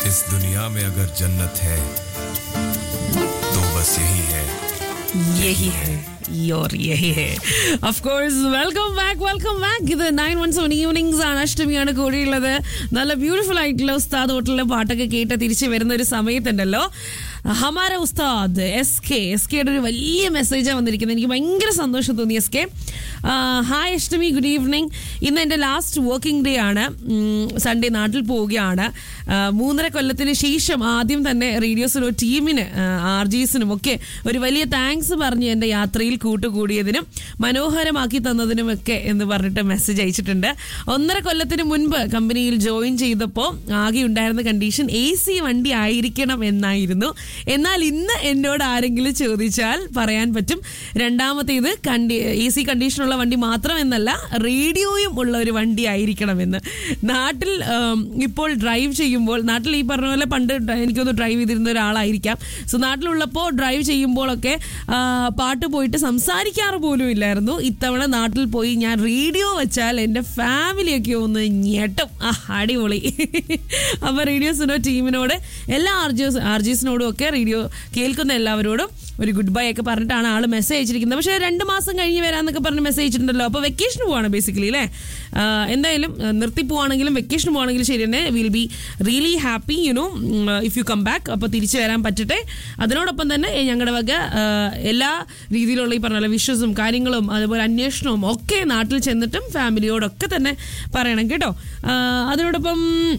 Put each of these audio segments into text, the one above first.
इस दुनिया में अगर जन्नत है तो बस यही है यही है യോർ യഹി ഹേ of course welcome back welcome back ഇത് നയൻ വൺ സെവൻ ഈവനിങ്സ് ആണ് അഷ്ടമിയാണ് കൂടിയുള്ളത് നല്ല ബ്യൂട്ടിഫുൾ ആയിട്ടുള്ള ഉസ്താദ് ഹോട്ടലിലെ പാട്ടൊക്കെ കേട്ട് തിരിച്ച് വരുന്ന ഒരു സമയത്തുണ്ടല്ലോ ഹമാര ഉസ്താദ് എസ് കെ എസ് കെയുടെ ഒരു വലിയ മെസ്സേജാണ് വന്നിരിക്കുന്നത് എനിക്ക് ഭയങ്കര സന്തോഷം തോന്നി S K hi Ashtami good evening ഇന്ന് എൻ്റെ ലാസ്റ്റ് വർക്കിംഗ് ഡേ ആണ് സൺഡേ നാട്ടിൽ പോവുകയാണ് ആ, മൂന്നര കൊല്ലത്തിന് ശേഷം ആദ്യം തന്നെ റേഡിയോസിലോ ടീമിന് ആർ ജിസിനും ഒക്കെ ഒരു വലിയ താങ്ക്സ് പറഞ്ഞ് എൻ്റെ യാത്രയിൽ കൂട്ടുകൂടിയതിനും മനോഹരമാക്കി തന്നതിനും ഒക്കെ എന്ന് പറഞ്ഞിട്ട് മെസ്സേജ് അയച്ചിട്ടുണ്ട് ഒന്നര കൊല്ലത്തിന് മുൻപ് കമ്പനിയിൽ ജോയിൻ ചെയ്തപ്പോൾ ആകെ ഉണ്ടായിരുന്ന കണ്ടീഷൻ എ സി വണ്ടി ആയിരിക്കണം എന്നായിരുന്നു എന്നാൽ ഇന്ന് എന്നോട് ആരെങ്കിലും ചോദിച്ചാൽ പറയാൻ പറ്റും രണ്ടാമത്തേത് കണ്ടി എ സി കണ്ടീഷനുള്ള വണ്ടി മാത്രം എന്നല്ല റേഡിയോയും ഉള്ള ഒരു വണ്ടി ആയിരിക്കണമെന്ന് നാട്ടിൽ ഉം, ഇപ്പോൾ ഡ്രൈവ് ചെയ്യുമ്പോൾ നാട്ടിൽ ഈ പറഞ്ഞ പോലെ പണ്ട് ഡ- എനിക്കൊന്ന് ഡ്രൈവ് ചെയ്തിരുന്ന ഒരാളായിരിക്കാം സോ നാട്ടിലുള്ളപ്പോൾ ഡ്രൈവ് ചെയ്യുമ്പോഴൊക്കെ ആ, പാട്ട് പോയിട്ട് സംസാരിക്കാറ് പോലും ഇല്ലായിരുന്നു ഇത്തവണ നാട്ടിൽ പോയി ഞാൻ റേഡിയോ വെച്ചാൽ എൻ്റെ ഫാമിലിയൊക്കെ ഒന്ന് ഞെട്ടും ആ അടിപൊളി അപ്പോൾ റേഡിയോസിനോ ടീമിനോട് എല്ലാ ആർജിയോസ് ആർജീസിനോടും ഒക്കെ റേഡിയോ കേൾക്കുന്ന എല്ലാവരോടും ഒരു ഗുഡ് ബൈ ഒക്കെ പറഞ്ഞിട്ടാണ് ആൾ മെസ്സേജ് അയച്ചിരിക്കുന്നത് പക്ഷേ രണ്ട് മാസം കഴിഞ്ഞ് വരാമെന്നൊക്കെ പറഞ്ഞ് മെസ്സേജ് അയച്ചിട്ടുണ്ടല്ലോ അപ്പോൾ വെക്കേഷൻ പോവാണ് ബേസിക്കലി അല്ലേ ആ, എന്തായാലും ആ, നിർത്തി പോവാണെങ്കിലും വെക്കേഷൻ പോവാണെങ്കിലും ശരി തന്നെ will be really happy you know if you come back അപ്പോൾ തിരിച്ചു വരാൻ പറ്റട്ടെ അതിനോടൊപ്പം തന്നെ ഏ, ഞങ്ങളുടെ വക ആ, എല്ലാ രീതിയിലുള്ള ഈ പറഞ്ഞ പോലെ വിഷസും കാര്യങ്ങളും അതുപോലെ അന്വേഷണവും ഒക്കെ നാട്ടിൽ ചെന്നിട്ടും ഫാമിലിയോടൊക്കെ തന്നെ പറയണം കേട്ടോ ആ, അതിനോടൊപ്പം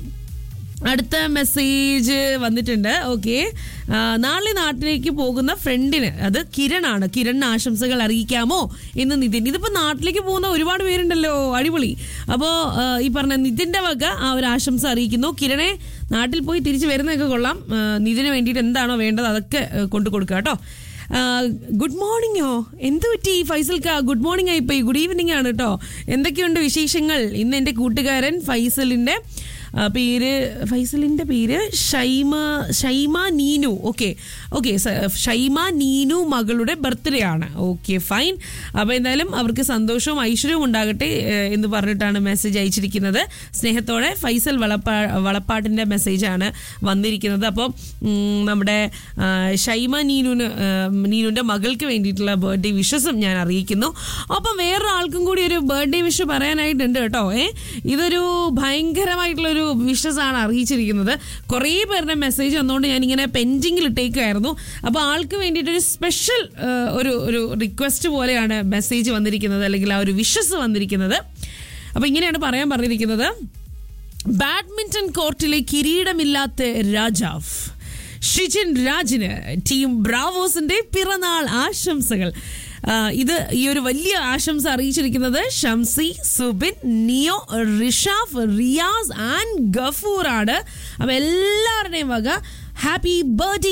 അടുത്ത മെസ്സേജ് വന്നിട്ടുണ്ട് ഓക്കെ നാളെ നാട്ടിലേക്ക് പോകുന്ന ഫ്രണ്ടിന് അത് കിരണാണ് കിരണിന് ആശംസകൾ അറിയിക്കാമോ എന്ന് നിതിൻ ഇതിപ്പോ നാട്ടിലേക്ക് പോകുന്ന ഒരുപാട് പേരുണ്ടല്ലോ അടിപൊളി അപ്പോൾ ഈ പറഞ്ഞ നിതിന്റെ വക ആ ഒരു ആശംസ അറിയിക്കുന്നു കിരണെ നാട്ടിൽ പോയി തിരിച്ചു വരുന്നതൊക്കെ കൊള്ളാം ആ, നിതിന് വേണ്ടിയിട്ട് എന്താണോ വേണ്ടത് അതൊക്കെ ആ, കൊണ്ടു കൊടുക്കുക കേട്ടോ ഗുഡ് മോർണിംഗോ എന്ത് പറ്റി ഫൈസൽക്ക ഗുഡ് മോർണിംഗ് ആയിപ്പോയി ഗുഡ് ഈവനിങ് ആണ് കേട്ടോ എന്തൊക്കെയുണ്ട് വിശേഷങ്ങൾ ഇന്ന് എൻ്റെ കൂട്ടുകാരൻ ഫൈസലിൻ്റെ ആ, പേര് ഫൈസലിന്റെ പേര് ഷൈമ ഷൈമ നീനു ഓക്കെ ഓക്കെ ഷൈമ നീനു മകളുടെ ബർത്ത്ഡേ ആണ് ഓക്കെ ഫൈൻ അപ്പോൾ എന്തായാലും അവർക്ക് സന്തോഷവും ഐശ്വര്യവും ഉണ്ടാകട്ടെ ഏഹ്, എന്ന് പറഞ്ഞിട്ടാണ് മെസ്സേജ് അയച്ചിരിക്കുന്നത് സ്നേഹത്തോടെ ഫൈസൽ വളപ്പാ വളപ്പാട്ടിൻ്റെ മെസ്സേജാണ് വന്നിരിക്കുന്നത് അപ്പോൾ ഉം, നമ്മുടെ ആ, ഷൈമ നീനുവിന് നീനുവിൻ്റെ മകൾക്ക് വേണ്ടിയിട്ടുള്ള ബർത്ത്ഡേ വിഷസും ഞാൻ അറിയിക്കുന്നു ഒപ്പം വേറൊരാൾക്കും കൂടി ഒരു ബർത്ത്ഡേ വിഷ് പറയാനായിട്ടുണ്ട് കേട്ടോ ഏ ഇതൊരു ഭയങ്കരമായിട്ടുള്ളൊരു വിഷസ് ആണ് അറിയിച്ചിരിക്കുന്നത് കുറേ പേരുടെ മെസ്സേജ് വന്നുകൊണ്ട് ഞാനിങ്ങനെ പെൻഡിങ്ങിൽ ഇട്ടേക്കുമായിരുന്നു അപ്പോൾ ആൾക്ക് വേണ്ടിയിട്ടൊരു സ്പെഷ്യൽ ഒരു ഒരു റിക്വസ്റ്റ് പോലെയാണ് മെസ്സേജ് വന്നിരിക്കുന്നത് അല്ലെങ്കിൽ ആ ഒരു വിഷസ് വന്നിരിക്കുന്നത് അപ്പോൾ ഇങ്ങനെയാണ് പറയാൻ പറഞ്ഞിരിക്കുന്നത് ബാഡ്മിന്റൺ കോർട്ടിലെ കിരീടമില്ലാത്ത രാജാവ് ഷിജിൻ രാജിന് ടീം ബ്രാവോസിന്റെ പിറന്നാൾ ആശംസകൾ ആ, ഇത് ഈ ഒരു വലിയ ആശംസ അറിയിച്ചിരിക്കുന്നത് ഷംസി സുബിൻ നിയോ റിഷാഫ് റിയാസ് ആൻഡ് ഗഫൂർ ആണ് അപ്പൊ എല്ലാവരുടെയും വക ഹാപ്പി ബർത്ത്ഡേ